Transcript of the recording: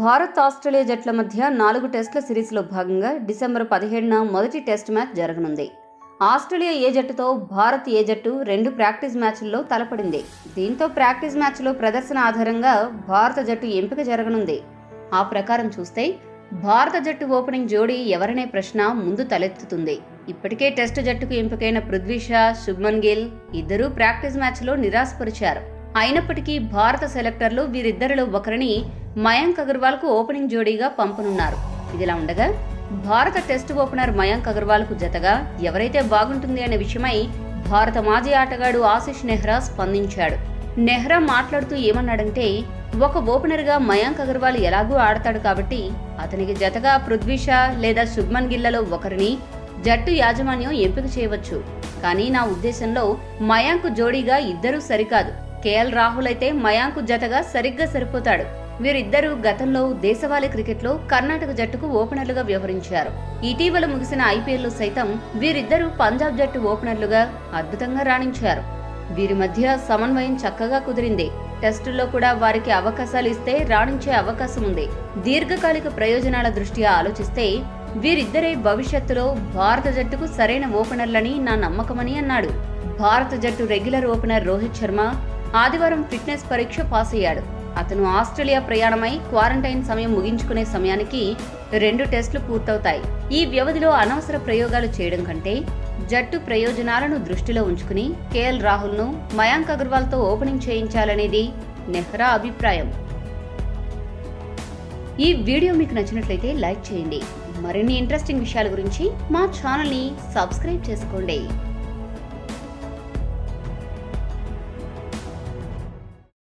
Bharat Australia జట్ల మధ్య నాలుగు టెస్టుల సిరీస్లో భాగంగా డిసెంబర్ పదిహేడున మొదటి టెస్ట్ మ్యాచ్ జరగనుంది ఆస్ట్రేలియా ఏ జట్టుతో భారత్ ఏ జట్టు రెండు ప్రాక్టీస్ మ్యాచ్ల్లో తలపడింది దీంతో ప్రాక్టీస్ మ్యాచ్లో ప్రదర్శన ఆధారంగా భారత జట్టు ఎంపిక జరగనుంది ఆ ప్రకారం చూస్తే భారత జట్టు ఓపెనింగ్ జోడీ ఎవరనే ప్రశ్న ముందు తలెత్తుతుంది ఇప్పటికే టెస్ట్ జట్టుకు ఎంపికైన పృథ్వీ షా శుభ్మన్ గిల్ ఇద్దరూ ప్రాక్టీస్ మ్యాచ్లో నిరాశపరిచారు అయినప్పటికీ భారత సెలెక్టర్లు వీరిద్దరిలో ఒకరిని మయాంక్ అగర్వాల్కు ఓపెనింగ్ జోడీగా పంపనున్నారు ఇదిలా ఉండగా భారత టెస్ట్ ఓపెనర్ మయాంక్ అగర్వాల్కు జతగా ఎవరైతే బాగుంటుంది అనే విషయమై భారత మాజీ ఆటగాడు ఆశిష్ నెహ్రా స్పందించాడు నెహ్రా మాట్లాడుతూ ఏమన్నాడంటే ఒక ఓపెనర్గా మయాంక్ అగర్వాల్ ఎలాగూ ఆడతాడు కాబట్టి అతనికి జతగా పృథ్వీ షా లేదా శుభ్మన్ గిల్లలో ఒకరిని జట్టు యాజమాన్యం ఎంపిక చేయవచ్చు కానీ నా ఉద్దేశంలో మయాంక్ జోడీగా ఇద్దరూ సరికాదు కేఎల్ రాహుల్ అయితే మయాంక్ జతగా సరిగ్గా సరిపోతాడు వీరిద్దరూ గతంలో దేశవాళీ క్రికెట్లో కర్ణాటక జట్టుకు ఓపెనర్లుగా వ్యవహరించారు ఇటీవల ముగిసిన ఐపీఎల్లో సైతం వీరిద్దరూ పంజాబ్ జట్టు ఓపెనర్లుగా అద్భుతంగా రాణించారు వీరి మధ్య సమన్వయం చక్కగా కుదిరింది టెస్టుల్లో కూడా వారికి అవకాశాలు ఇస్తే రాణించే అవకాశం ఉంది దీర్ఘకాలిక ప్రయోజనాల దృష్ట్యా ఆలోచిస్తే వీరిద్దరే భవిష్యత్తులో భారత జట్టుకు సరైన ఓపెనర్లని నా నమ్మకమని అన్నాడు భారత జట్టు రెగ్యులర్ ఓపెనర్ రోహిత్ శర్మ ఆదివారం ఫిట్నెస్ పరీక్ష పాస్ అయ్యాడు అతను ఆస్ట్రేలియా ప్రయాణమై క్వారంటైన్ సమయం ముగించుకునే సమయానికి రెండు టెస్టులు పూర్తవుతాయి ఈ వ్యవధిలో అనవసర ప్రయోగాలు చేయడం కంటే జట్టు ప్రయోజనాలను దృష్టిలో ఉంచుకుని కేఎల్ రాహుల్ను మయాంక్ అగర్వాల్తో ఓపెనింగ్ చేయించాలనేది నెహ్రా అభిప్రాయం ఈ వీడియో మీకు నచ్చినట్లయితే లైక్ చేయండి మరిన్ని ఇంట్రెస్టింగ్ విషయాల గురించి మా ఛానల్ని సబ్స్క్రైబ్ చేసుకోండి